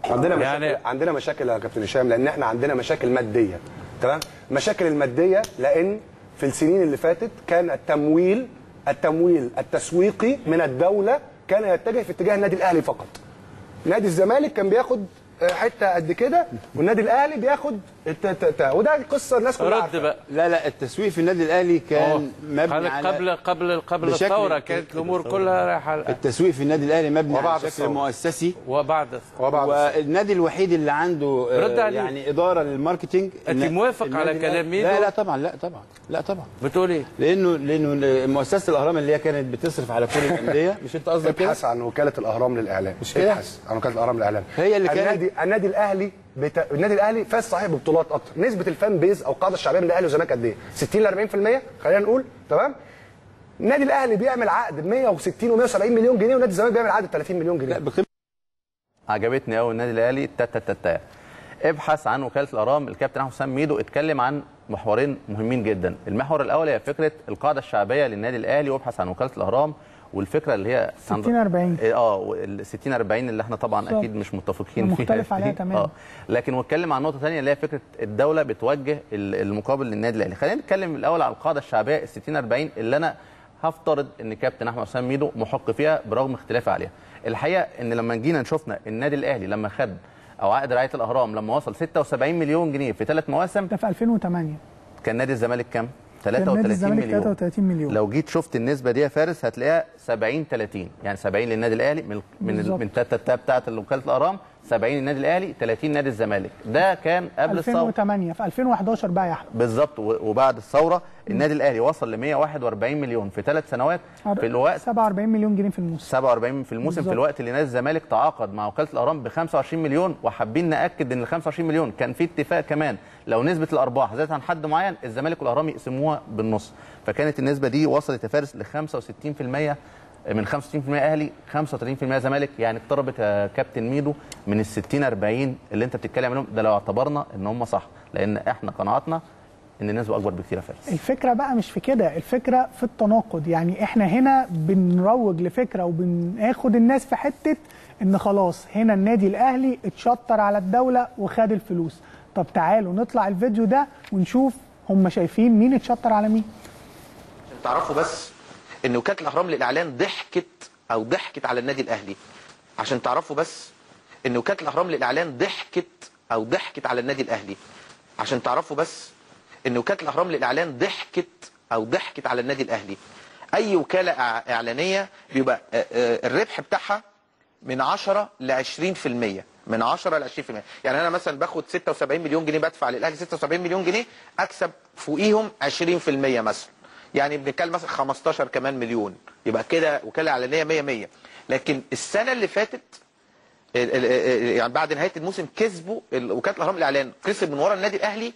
عندنا مشاكل يعني- عندنا مشاكل يا كابتن هشام لان احنا عندنا مشاكل ماديه تمام مشاكل الماديه لان في السنين اللي فاتت كان التمويل التمويل التسويقي من الدوله كان يتجه في اتجاه النادي الاهلي فقط نادي الزمالك كان بياخد آه، حته قد كده والنادي الاهلي بياخد الت- الت- الت- وده قصه الناس كلها رد عارفاها. بقى لا لا التسويق في النادي الاهلي كان مبني قبل على قبل قبل قبل بشكل- الثوره كانت الامور كلها رايحه التسويق في النادي الاهلي مبني وبعد على شكل الثورة. مؤسسي وبعد وبعد الثورة. والنادي الوحيد اللي عنده آه، رد عليه. يعني اداره للماركتينج أنت الن- موافق على النادي كلام الأهلي- ميدو؟ لا لا طبعا لا طبعا لا طبعا بتقول ايه؟ لانه لانه مؤسسه الاهرام اللي هي كانت بتصرف على كل الانديه مش انت قصدك كده ابحث عن وكاله الاهرام للاعلام مش كده؟ ابحث عن وكاله الاهرام للاعلام هي اللي كانت- النادي النادي الاهلي بتا... النادي الاهلي فاز صحيح ببطولات اكتر نسبه الفان بيز او القاعده الشعبيه من الاهلي والزمالك قد ايه 60 ل 40% خلينا نقول تمام النادي الاهلي بيعمل عقد ب 160 و170 مليون جنيه ونادي الزمالك بيعمل عقد ب 30 مليون جنيه لا بقيمه عجبتني قوي النادي الاهلي تاتا تاتا ابحث عن وكاله الاهرام الكابتن احمد حسام ميدو اتكلم عن محورين مهمين جدا المحور الاول هي فكره القاعده الشعبيه للنادي الاهلي وابحث عن وكاله الاهرام والفكره اللي هي 60 40 اه ال 60 40 اللي احنا طبعا بالظبط. اكيد مش متفقين فيها مختلف عليها تماما. اه لكن واتكلم عن نقطه ثانيه اللي هي فكره الدوله بتوجه ال- المقابل للنادي الاهلي خلينا نتكلم الاول عن القاعده الشعبيه ال 60 40 اللي انا هفترض ان كابتن احمد حسام ميدو محق فيها برغم اختلافي عليها الحقيقه ان لما جينا شفنا النادي الاهلي لما خد او عقد رعايه الاهرام لما وصل 76 مليون جنيه في ثلاث مواسم ده في 2008 كان نادي الزمالك كام كان نادي 33 الزمالك مليون 33 مليون لو جيت شفت النسبه دي يا فارس هتلاقيها 70 30 يعني 70 للنادي الاهلي من من بالظبط. من تاتا بتاعه وكاله الاهرام 70 النادي الاهلي 30 نادي الزمالك ده كان قبل الثوره 2008 في 2011 بقى يا احمد بالظبط و- وبعد الثوره النادي الاهلي وصل ل 141 مليون في ثلاث سنوات في الوقت 47 مليون جنيه في الموسم 47 في الموسم بالظبط. في الوقت اللي نادي الزمالك تعاقد مع وكاله الاهرام ب 25 مليون وحابين ناكد ان ال 25 مليون كان في اتفاق كمان لو نسبه الارباح زادت عن حد معين الزمالك والاهرام يقسموها بالنص فكانت النسبه دي وصلت يا فارس ل 65% من 65% اهلي 35% زمالك يعني اقتربت يا كابتن ميدو من ال 60 40 اللي انت بتتكلم عنهم ده لو اعتبرنا ان هم صح لان احنا قناعاتنا ان النسبه اكبر بكتير يا فارس الفكره بقى مش في كده الفكره في التناقض يعني احنا هنا بنروج لفكره وبناخد الناس في حته ان خلاص هنا النادي الاهلي اتشطر على الدوله وخد الفلوس طب تعالوا نطلع الفيديو ده ونشوف هم شايفين مين اتشطر على مين عشان تعرفوا بس ان وكاله الاهرام للاعلان ضحكت او ضحكت على النادي الاهلي عشان تعرفوا بس ان وكاله الاهرام للاعلان ضحكت او ضحكت على النادي الاهلي عشان تعرفوا بس ان وكاله الاهرام للاعلان ضحكت او ضحكت على النادي الاهلي اي وكاله إع- اعلانيه بيبقى آه، آه، الربح بتاعها من 10 ل 20% من 10 ل 20% يعني انا مثلا باخد 76 مليون جنيه بدفع للاهلي 76 مليون جنيه اكسب فوقيهم 20% مثلا يعني بنتكلم مثلا 15 كمان مليون يبقى كده وكاله اعلانيه 100 100 لكن السنه اللي فاتت ال- ال- ال- يعني بعد نهايه الموسم كسبوا ال- وكاله الاهرام الاعلان كسب من ورا النادي الاهلي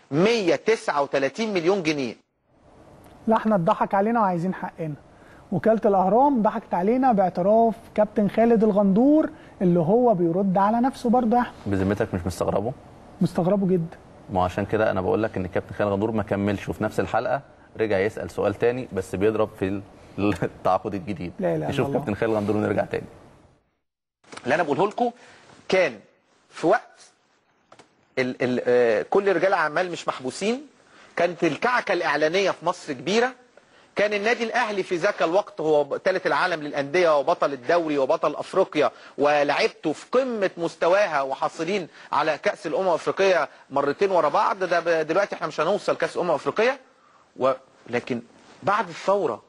139 مليون جنيه لا احنا اتضحك علينا وعايزين حقنا وكاله الاهرام ضحكت علينا باعتراف كابتن خالد الغندور اللي هو بيرد على نفسه برضه يا احمد بذمتك مش مستغربه مستغربه جدا ما عشان كده انا بقول لك ان كابتن خالد غندور ما كملش وفي نفس الحلقه رجع يسال سؤال تاني بس بيضرب في ال- التعاقد الجديد لا إله إلا نشوف الله. كابتن خالد غندور ونرجع تاني اللي انا بقوله لكم كان في وقت ال ال آه، كل رجال اعمال مش محبوسين كانت الكعكه الاعلانيه في مصر كبيره كان النادي الاهلي في ذاك الوقت هو ثالث العالم للانديه وبطل الدوري وبطل افريقيا ولعبته في قمه مستواها وحاصلين على كاس الامم الافريقيه مرتين ورا بعض ده ب- دلوقتي احنا مش هنوصل كاس امم افريقيه ولكن بعد الثوره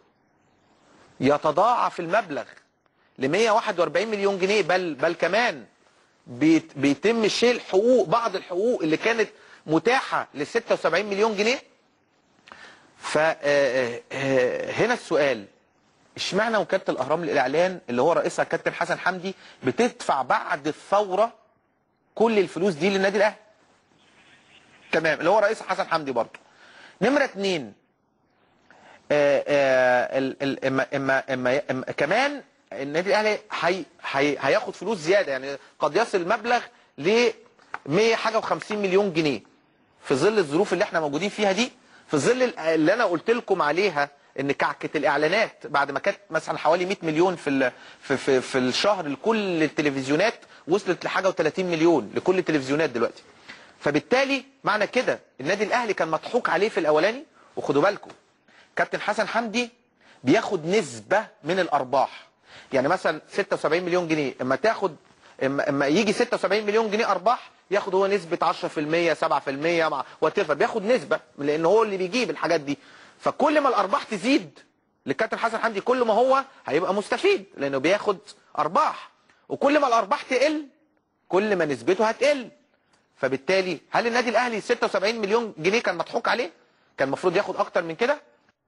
يتضاعف المبلغ ل 141 مليون جنيه بل بل كمان بيت بيتم شيل حقوق بعض الحقوق اللي كانت متاحه ل 76 مليون جنيه فهنا السؤال اشمعنى وكاله الاهرام للاعلان اللي هو رئيسها الكابتن حسن حمدي بتدفع بعد الثوره كل الفلوس دي للنادي الاهلي تمام اللي هو رئيس حسن حمدي برضه نمره اتنين آه، آه، ال- ال- اما اما اما اما كمان النادي الاهلي هي هي هياخد فلوس زياده يعني قد يصل المبلغ ل 100 حاجه و50 مليون جنيه في ظل الظروف اللي احنا موجودين فيها دي في ظل ال- اللي انا قلت لكم عليها ان كعكه الاعلانات بعد ما كانت مثلا حوالي 100 مليون في ال- في في, في الشهر لكل التلفزيونات وصلت لحاجه و30 مليون لكل التلفزيونات دلوقتي فبالتالي معنى كده النادي الاهلي كان مضحوك عليه في الاولاني وخدوا بالكم كابتن حسن حمدي بياخد نسبه من الارباح يعني مثلا 76 مليون جنيه اما تاخد اما, اما يجي 76 مليون جنيه ارباح ياخد هو نسبه 10% 7% مع وات بياخد نسبه لان هو اللي بيجيب الحاجات دي فكل ما الارباح تزيد للكابتن حسن حمدي كل ما هو هيبقى مستفيد لانه بياخد ارباح وكل ما الارباح تقل كل ما نسبته هتقل فبالتالي هل النادي الاهلي 76 مليون جنيه كان مضحوك عليه كان المفروض ياخد اكتر من كده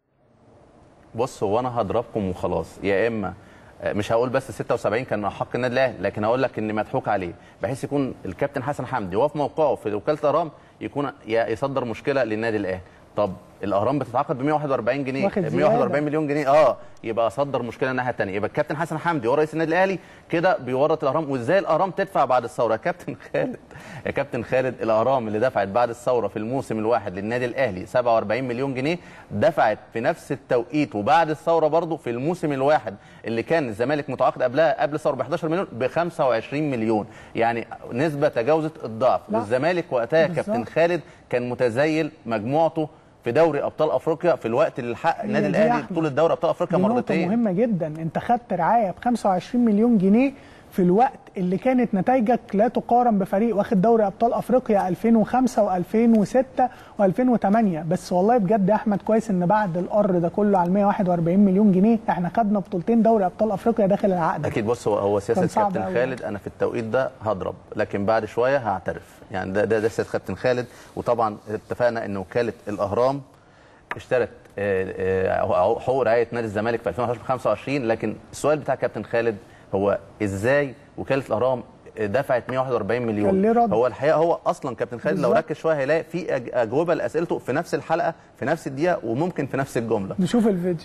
بص هو انا هضربكم وخلاص يا اما مش هقول بس 76 كان من حق النادي الاهلي لكن هقول لك ان مضحوك عليه بحيث يكون الكابتن حسن حمدي وهو في موقعه في وكاله الاهرام يكون ي- يصدر مشكله للنادي الاهلي طب الاهرام بتتعاقد ب 141 جنيه واخد زيادة. 141 مليون جنيه اه يبقى صدر مشكله الناحيه الثانيه يبقى الكابتن حسن حمدي هو رئيس النادي الاهلي كده بيورط الاهرام وازاي الاهرام تدفع بعد الثوره يا كابتن خالد يا كابتن خالد الاهرام اللي دفعت بعد الثوره في الموسم الواحد للنادي الاهلي 47 مليون جنيه دفعت في نفس التوقيت وبعد الثوره برضه في الموسم الواحد اللي كان الزمالك متعاقد قبلها قبل الثوره ب 11 مليون ب 25 مليون يعني نسبه تجاوزت الضعف لا. والزمالك وقتها يا بالظبط. كابتن خالد كان متزيل مجموعته في دوري ابطال افريقيا في الوقت اللي حقق النادي دي يا الاهلي أحمد. بطوله دوري ابطال افريقيا دي نقطة مرتين مهمة جدا انت خدت رعاية ب 25 مليون جنيه في الوقت اللي كانت نتائجك لا تقارن بفريق واخد دوري ابطال افريقيا 2005 و2006 و2008 بس والله بجد يا احمد كويس ان بعد القر ده كله على 141 مليون جنيه احنا خدنا بطولتين دوري ابطال افريقيا داخل العقد اكيد بص هو هو سياسه كان صعب كابتن أوي. خالد انا في التوقيت ده هضرب لكن بعد شويه هعترف يعني ده ده, ده سياسه كابتن خالد وطبعا اتفقنا ان وكاله الاهرام اشترت آه، آه، حقوق رعايه نادي الزمالك في 2011 ب 25 لكن السؤال بتاع كابتن خالد هو ازاي وكاله الاهرام دفعت 141 كان ليه مليون رد. هو الحقيقه هو اصلا كابتن خالد لو بالظبط. ركز شويه هيلاقي في أج- اجوبه لاسئلته في نفس الحلقه في نفس الدقيقه وممكن في نفس الجمله نشوف الفيديو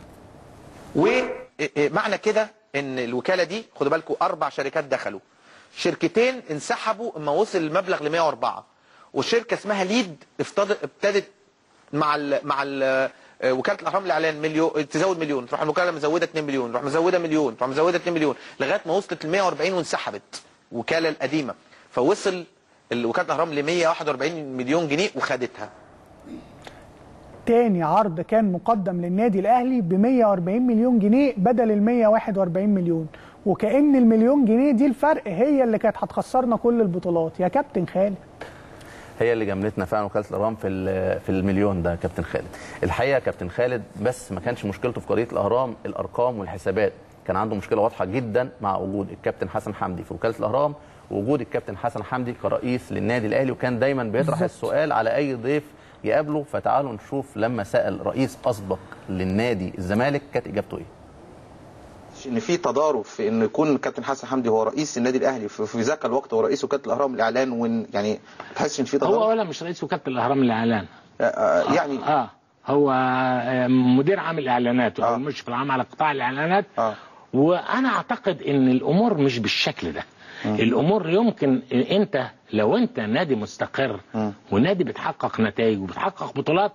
ومعنى كده ان الوكاله دي خدوا بالكم اربع شركات دخلوا شركتين انسحبوا اما وصل المبلغ ل 104 وشركه اسمها ليد افتض- ابتدت مع ال مع ال وكاله الاهرام للاعلان مليون تزود مليون تروح الوكاله مزوده 2 مليون تروح مزوده مليون تروح مزوده 2 مليون لغايه ما وصلت ل 140 وانسحبت وكاله القديمه فوصل وكاله الاهرام ل 141 مليون جنيه وخدتها تاني عرض كان مقدم للنادي الاهلي ب 140 مليون جنيه بدل ال 141 مليون وكأن المليون جنيه دي الفرق هي اللي كانت هتخسرنا كل البطولات يا كابتن خالد هي اللي جملتنا فعلا وكاله الاهرام في ال- في المليون ده كابتن خالد الحقيقه كابتن خالد بس ما كانش مشكلته في قضيه الاهرام الارقام والحسابات كان عنده مشكله واضحه جدا مع وجود الكابتن حسن حمدي في وكاله الاهرام ووجود الكابتن حسن حمدي كرئيس للنادي الاهلي وكان دايما بيطرح السؤال على اي ضيف يقابله فتعالوا نشوف لما سال رئيس اسبق للنادي الزمالك كانت اجابته ايه ان في تضارب في ان يكون كابتن حسن حمدي هو رئيس النادي الاهلي في في ذاك الوقت هو رئيس وكاله الاهرام الاعلان وان يعني تحس ان في هو تضارب اولا مش رئيس وكاله الاهرام للاعلان آه، آه، يعني اه هو آه، مدير عام الاعلانات آه. او المشرف العام على قطاع الاعلانات آه. وانا اعتقد ان الامور مش بالشكل ده الامور يمكن انت لو انت نادي مستقر ونادي بتحقق نتائج وبتحقق بطولات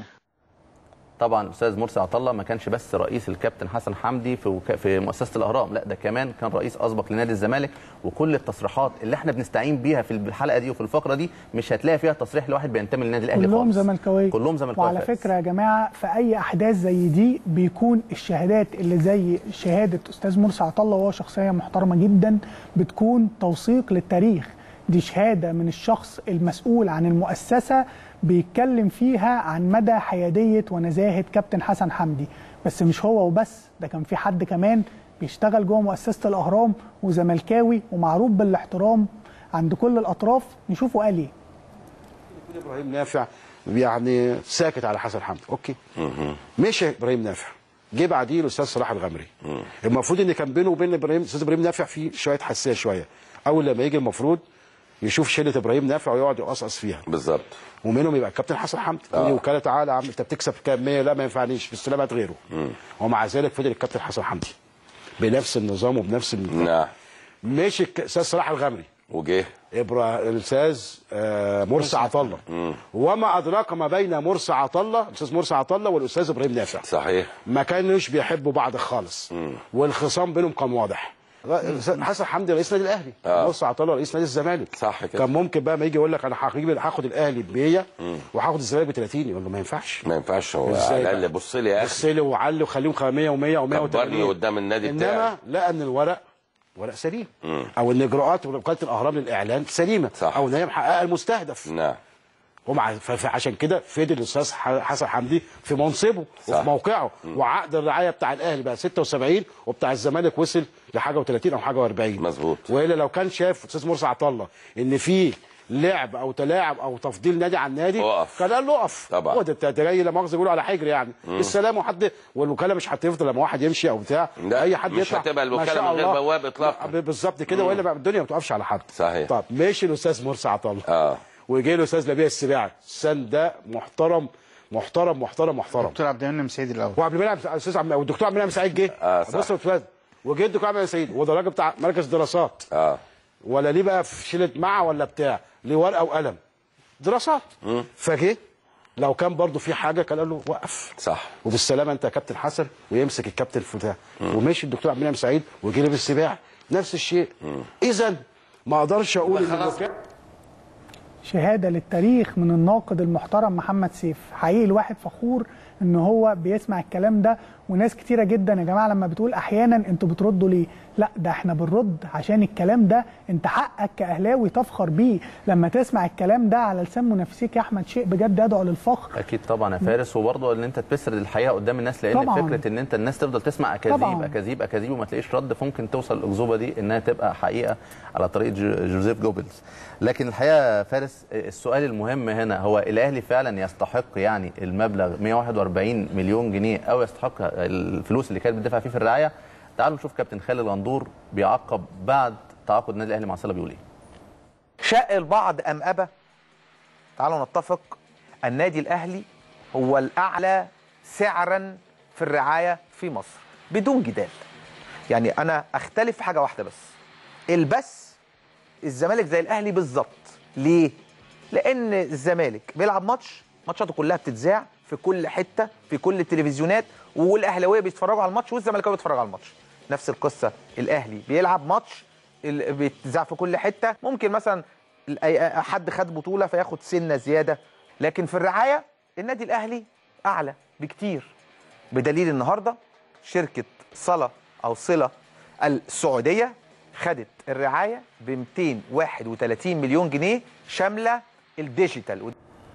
طبعا الاستاذ مرسي عطله ما كانش بس رئيس الكابتن حسن حمدي في وك... في مؤسسه الاهرام لا ده كمان كان رئيس اسبق لنادي الزمالك وكل التصريحات اللي احنا بنستعين بيها في الحلقه دي وفي الفقره دي مش هتلاقي فيها تصريح لواحد بينتمي للنادي الاهلي كلهم خالص زملكاويه كلهم زملكاويه وعلى فارس. فكره يا جماعه في اي احداث زي دي بيكون الشهادات اللي زي شهاده استاذ مرسي عطله وهو شخصيه محترمه جدا بتكون توثيق للتاريخ دي شهاده من الشخص المسؤول عن المؤسسه بيتكلم فيها عن مدى حياديه ونزاهه كابتن حسن حمدي بس مش هو وبس ده كان في حد كمان بيشتغل جوه مؤسسه الاهرام وزملكاوي ومعروف بالاحترام عند كل الاطراف نشوفه قال ايه ابراهيم نافع يعني ساكت على حسن حمدي اوكي مشي ابراهيم نافع جه بعديه الاستاذ صلاح الغمري المفروض ان كان بينه وبين ابراهيم الاستاذ ابراهيم نافع في شويه حساسيه شويه اول لما يجي المفروض يشوف شله ابراهيم نافع ويقعد يقصقص فيها بالظبط ومنهم يبقى الكابتن حسن حمدي يقول لي وكاله تعالى يا عم انت بتكسب كام 100 لا ما ينفعنيش في السلامات غيره ومع ذلك فضل الكابتن حسن حمدي بنفس النظام وبنفس ال... نعم مشي الاستاذ صلاح الغمري وجه إبرا... الاستاذ آه، مرسي عطله وما ادراك ما بين مرسي عطله الاستاذ مرسي عطله والاستاذ ابراهيم نافع صحيح ما كانوش بيحبوا بعض خالص والخصام بينهم كان واضح حسن حمدي رئيس نادي الاهلي آه. مرسي عطله رئيس نادي الزمالك صح كده. كان ممكن بقى ما يجي يقول لك انا هجيب هاخد الاهلي ب 100 وهاخد الزمالك ب 30 يقول له ما ينفعش ما ينفعش هو إزاي على بقى؟ الاقل بص لي يا اخي بص لي وعلي وخليهم 100 و100 و180 كبرني قدام النادي بتاعي انما لقى ان الورق ورق سليم او ان اجراءات وكاله الاهرام للاعلان سليمه صح. او ان هي محققه المستهدف نعم ومع ف- فعشان كده فضل الاستاذ ح- حسن حمدي في منصبه صح. وفي موقعه وعقد الرعايه بتاع الاهلي بقى 76 وبتاع الزمالك وصل لحاجه و30 او حاجه و40 مظبوط. والا لو كان شاف استاذ مرسي عطله ان في لعب او تلاعب او تفضيل نادي عن نادي اقف. كان قال له اقف طبعا. هو ده انت جاي لا مؤاخذه يقولوا على حجر يعني بالسلام وحد والوكاله مش هتفضل لما واحد يمشي او بتاع لا، اي حد مش يطلع هتبقى ما الوكالة شاء من غير الله. بواب إطلاقاً. ب- بالظبط كده والا بقى الدنيا ما بتقفش على حد صحيح. طب ماشي الاستاذ مرسي عطله اه وجاي له استاذ نبيه السباعي السن ده محترم محترم محترم محترم دكتور عبد المنعم سيد الاول وعبد المنعم الاستاذ عم والدكتور عبد المنعم سعيد جه آه، صح. بص يا استاذ وجه الدكتور عبد المنعم سعيد وده راجل بتاع مركز دراسات اه ولا ليه بقى في شيله مع ولا بتاع ليه ورقه وقلم دراسات فجه لو كان برضه في حاجه كان قال له وقف صح وبالسلامه انت يا كابتن حسن ويمسك الكابتن فتاح ومشي الدكتور عبد المنعم سعيد وجه لي بالسباع نفس الشيء اذا ما اقدرش اقول ان الوكالة- شهاده للتاريخ من الناقد المحترم محمد سيف حقيقي الواحد فخور ان هو بيسمع الكلام ده وناس كتيره جدا يا جماعه لما بتقول احيانا انتوا بتردوا ليه لا ده احنا بنرد عشان الكلام ده انت حقك كاهلاوي تفخر بيه لما تسمع الكلام ده على لسان منافسيك يا احمد شيء بجد يدعو للفخر اكيد طبعا يا فارس وبرضه ان انت تبسرد الحقيقه قدام الناس لان طبعاً. فكره ان انت الناس تفضل تسمع اكاذيب طبعاً. اكاذيب اكاذيب وما تلاقيش رد ممكن توصل الاكذوبه دي انها تبقى حقيقه على طريقه جو- جوزيف جوبلز لكن الحقيقه يا فارس السؤال المهم هنا هو الاهلي فعلا يستحق يعني المبلغ 141 مليون جنيه او يستحق الفلوس اللي كانت بتدفع فيه في الرعايه تعالوا نشوف كابتن خالد غندور بيعقب بعد تعاقد النادي الاهلي مع صله بيقول ايه شاء البعض أم أبى تعالوا نتفق النادي الأهلي هو الأعلى سعرا في الرعاية في مصر بدون جدال يعني أنا أختلف في حاجة واحدة بس البث الزمالك زي الأهلي بالظبط ليه؟ لأن الزمالك بيلعب ماتش ماتشاته كلها بتتذاع في كل حتة في كل التلفزيونات والأهلاوية بيتفرجوا على الماتش والزملكاويه بيتفرجوا على الماتش نفس القصة الأهلي بيلعب ماتش ال- بيتذاع في كل حته ممكن مثلا ال- أي- حد خد بطوله فياخد سنه زياده لكن في الرعايه النادي الاهلي اعلى بكتير بدليل النهارده شركه صله او صله السعوديه خدت الرعايه ب 231 مليون جنيه شامله الديجيتال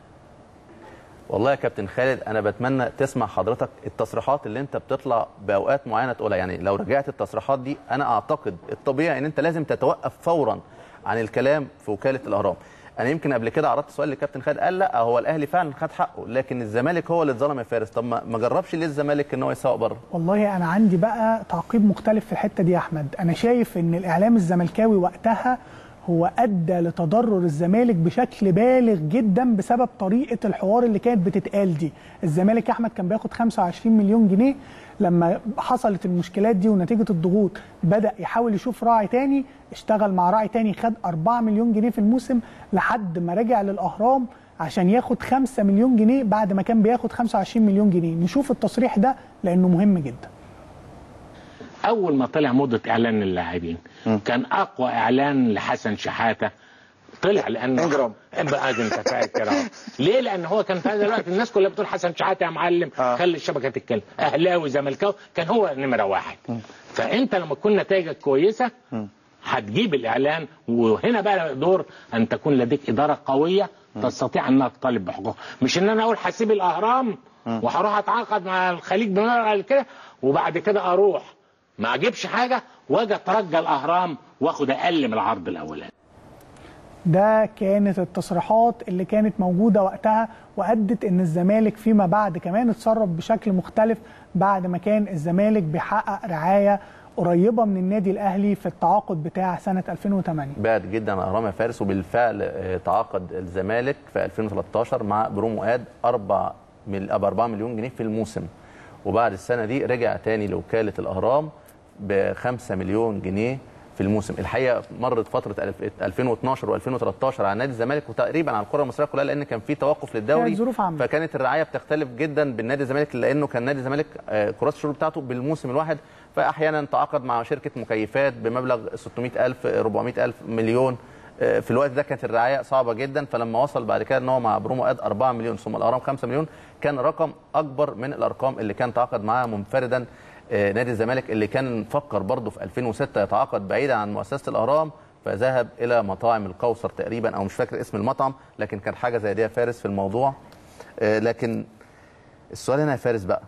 والله يا كابتن خالد انا بتمنى تسمع حضرتك التصريحات اللي انت بتطلع باوقات معينه تقولها يعني لو رجعت التصريحات دي انا اعتقد الطبيعي ان انت لازم تتوقف فورا عن الكلام في وكاله الاهرام انا يمكن قبل كده عرضت سؤال لكابتن خالد قال لا هو الاهلي فعلا خد حقه لكن الزمالك هو اللي اتظلم يا فارس طب ما ما جربش ليه الزمالك ان هو يسوق بره والله انا عندي بقى تعقيب مختلف في الحته دي يا احمد انا شايف ان الاعلام الزملكاوي وقتها هو ادى لتضرر الزمالك بشكل بالغ جدا بسبب طريقه الحوار اللي كانت بتتقال دي الزمالك يا احمد كان بياخد 25 مليون جنيه لما حصلت المشكلات دي ونتيجه الضغوط بدا يحاول يشوف راعي تاني اشتغل مع راعي تاني خد 4 مليون جنيه في الموسم لحد ما رجع للاهرام عشان ياخد 5 مليون جنيه بعد ما كان بياخد 25 مليون جنيه نشوف التصريح ده لانه مهم جدا اول ما طلع موضه اعلان اللاعبين كان اقوى اعلان لحسن شحاته طلع لانه انجرام. بقى دي انت فاكر اهو ليه؟ لان هو كان في هذا الوقت الناس كلها بتقول حسن شحاته يا معلم آه. خلي الشبكه تتكلم اهلاوي زملكاوي كان هو نمره واحد فانت لما تكون نتائجك كويسه هتجيب الاعلان وهنا بقى دور ان تكون لديك اداره قويه تستطيع انها تطالب بحقوقها مش ان انا اقول هسيب الاهرام وهروح اتعاقد مع الخليج بمبلغ كده وبعد كده اروح ما اجيبش حاجه واجي اترجى الاهرام واخد اقل من العرض الاولاني ده كانت التصريحات اللي كانت موجودة وقتها وأدت إن الزمالك فيما بعد كمان اتصرف بشكل مختلف بعد ما كان الزمالك بيحقق رعاية قريبة من النادي الأهلي في التعاقد بتاع سنة 2008 بعد جدا اهرام يا فارس وبالفعل آه، تعاقد الزمالك في 2013 مع برومو اد 4 مل... 4 مليون جنيه في الموسم وبعد السنه دي رجع تاني لوكاله الاهرام ب 5 مليون جنيه في الموسم الحقيقه مرت فتره الف- 2012 و2013 على نادي الزمالك وتقريبا على الكره المصريه كلها لان كان في توقف للدوري كانت ظروف عامة. فكانت الرعايه بتختلف جدا بالنادي الزمالك لانه كان نادي الزمالك آه، كرات الشروط بتاعته بالموسم الواحد فاحيانا تعاقد مع شركه مكيفات بمبلغ 600000 400000 مليون آه، في الوقت ده كانت الرعايه صعبه جدا فلما وصل بعد كده ان هو مع برومو اد 4 مليون ثم الاهرام 5 مليون كان رقم اكبر من الارقام اللي كان تعاقد معاها منفردا آه، نادي الزمالك اللي كان فكر برضه في 2006 يتعاقد بعيدا عن مؤسسه الاهرام فذهب الى مطاعم القوصر تقريبا او مش فاكر اسم المطعم لكن كان حاجه زي دي يا فارس في الموضوع آه، لكن السؤال هنا يا فارس بقى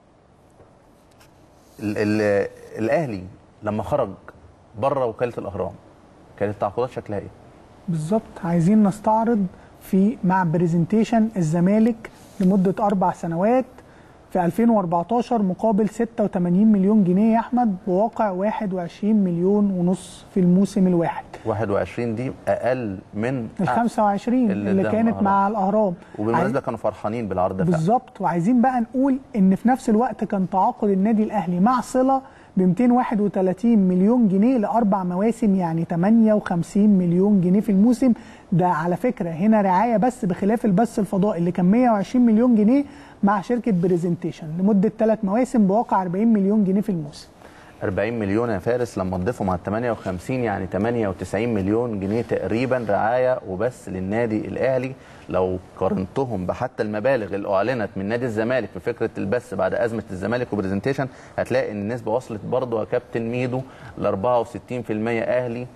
ال ال الاهلي لما خرج بره وكاله الاهرام كانت التعاقدات شكلها ايه؟ بالظبط عايزين نستعرض في مع برزنتيشن الزمالك لمده اربع سنوات في 2014 مقابل 86 مليون جنيه يا احمد بواقع 21 مليون ونص في الموسم الواحد 21 دي اقل من ال 25 اللي اللي, قدام كانت الأهرام. مع الاهرام وبالمناسبه كانوا فرحانين بالعرض ده فعلا. بالظبط وعايزين بقى نقول ان في نفس الوقت كان تعاقد النادي الاهلي مع صله ب 231 مليون جنيه لاربع مواسم يعني 58 مليون جنيه في الموسم ده على فكره هنا رعايه بس بخلاف البث الفضائي اللي كان 120 مليون جنيه مع شركه بريزنتيشن لمده ثلاث مواسم بواقع 40 مليون جنيه في الموسم 40 مليون يا فارس لما تضيفهم على 58 يعني 98 مليون جنيه تقريبا رعايه وبس للنادي الاهلي لو قارنتهم بحتى المبالغ اللي اعلنت من نادي الزمالك في فكره البث بعد ازمه الزمالك وبرزنتيشن هتلاقي ان النسبه وصلت برضه يا كابتن ميدو ل 64% اهلي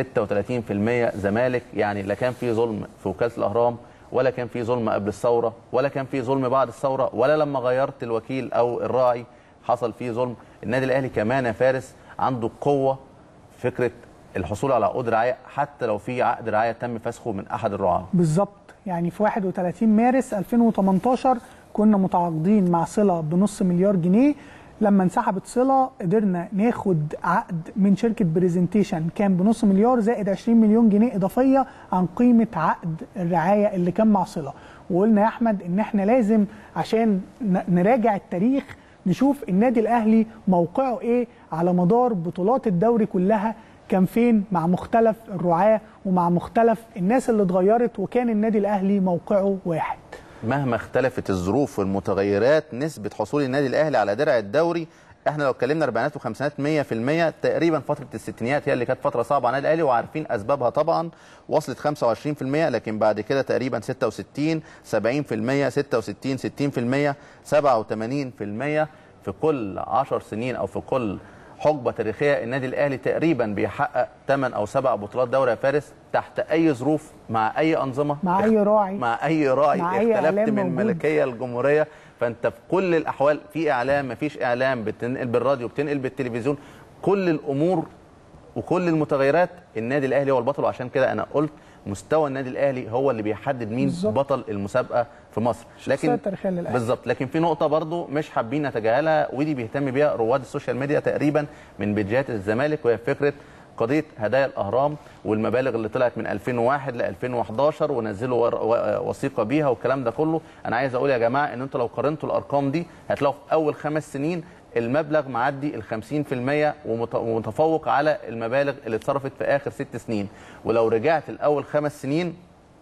36% زمالك يعني لا كان في ظلم في وكاله الاهرام ولا كان في ظلم قبل الثوره ولا كان في ظلم بعد الثوره ولا لما غيرت الوكيل او الراعي حصل فيه ظلم النادي الاهلي كمان يا فارس عنده قوه في فكره الحصول على عقود رعايه حتى لو في عقد رعايه تم فسخه من احد الرعاه بالظبط يعني في 31 مارس 2018 كنا متعاقدين مع صله بنص مليار جنيه لما انسحبت صله قدرنا ناخد عقد من شركه بريزنتيشن كان بنص مليار زائد 20 مليون جنيه اضافيه عن قيمه عقد الرعايه اللي كان مع صله وقلنا يا احمد ان احنا لازم عشان ن- نراجع التاريخ نشوف النادي الاهلي موقعه ايه على مدار بطولات الدوري كلها كان فين مع مختلف الرعاة ومع مختلف الناس اللي اتغيرت وكان النادي الاهلي موقعه واحد مهما اختلفت الظروف والمتغيرات نسبه حصول النادي الاهلي على درع الدوري احنا لو اتكلمنا اربعينات وخمسينات 100% تقريبا فتره الستينيات هي اللي كانت فتره صعبه على النادي الاهلي وعارفين اسبابها طبعا وصلت 25% لكن بعد كده تقريبا 66 70% 66 60% 87% في كل 10 سنين او في كل حقبه تاريخيه النادي الاهلي تقريبا بيحقق 8 او 7 بطولات دوري يا فارس تحت اي ظروف مع اي انظمه مع اي راعي مع اي راعي مع أي اختلفت إعلام من موجود. الملكيه الجمهوريه فانت في كل الاحوال في اعلام مفيش اعلام بتنقل بالراديو بتنقل بالتلفزيون كل الامور وكل المتغيرات النادي الاهلي هو البطل وعشان كده انا قلت مستوى النادي الاهلي هو اللي بيحدد مين بالظبط. بطل المسابقه في مصر الشخصية التاريخية للأهلي. بالظبط لكن في نقطه برضو مش حابين نتجاهلها ودي بيهتم بيها رواد السوشيال ميديا تقريبا من بيدجات الزمالك وهي فكره قضيه هدايا الاهرام والمبالغ اللي طلعت من 2001 ل 2011 ونزلوا ور- و- وثيقه بيها والكلام ده كله انا عايز اقول يا جماعه ان انتوا لو قارنتوا الارقام دي هتلاقوا في اول خمس سنين المبلغ معدي ال 50% ومت- ومتفوق على المبالغ اللي اتصرفت في اخر ست سنين ولو رجعت لاول خمس سنين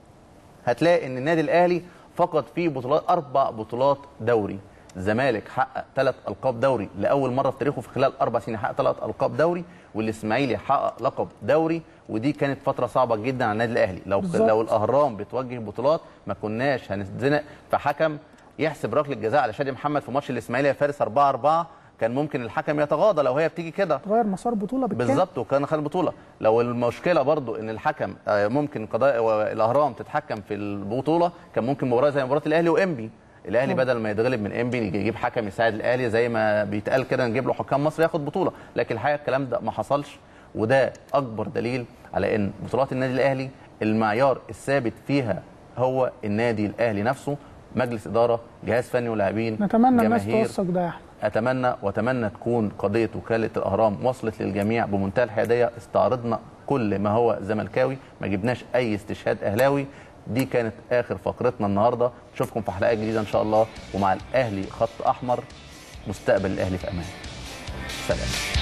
هتلاقي ان النادي الاهلي فقد فيه بطولات اربع بطولات دوري الزمالك حقق ثلاث القاب دوري لاول مره في تاريخه في خلال اربع سنين حقق ثلاث القاب دوري والاسماعيلي حقق لقب دوري ودي كانت فتره صعبه جدا على النادي الاهلي لو بالظبط. لو الاهرام بتوجه بطولات ما كناش هنتزنق في حكم يحسب ركله جزاء على شادي محمد في ماتش الاسماعيلي يا فارس 4 4 كان ممكن الحكم يتغاضى لو هي بتيجي كده تغير مسار بطوله بالكامل بالظبط وكان خد البطوله لو المشكله برضو ان الحكم آه، ممكن قضاء الاهرام تتحكم في البطوله كان ممكن مباراه زي مباراه الاهلي وانبي الاهلي طبعا. بدل ما يتغلب من انبي يجي يجيب حكم يساعد الاهلي زي ما بيتقال كده نجيب له حكام مصر ياخد بطوله لكن الحقيقه الكلام ده ما حصلش وده اكبر دليل على ان بطولات النادي الاهلي المعيار الثابت فيها هو النادي الاهلي نفسه مجلس اداره جهاز فني ولاعبين نتمنى الناس جماهير. توثق ده يا احمد اتمنى واتمنى تكون قضيه وكاله الاهرام وصلت للجميع بمنتهى الحياديه استعرضنا كل ما هو زملكاوي ما جبناش اي استشهاد اهلاوي دي كانت اخر فقرتنا النهارده نشوفكم في حلقه جديده ان شاء الله ومع الاهلي خط احمر مستقبل الاهلي في امان سلام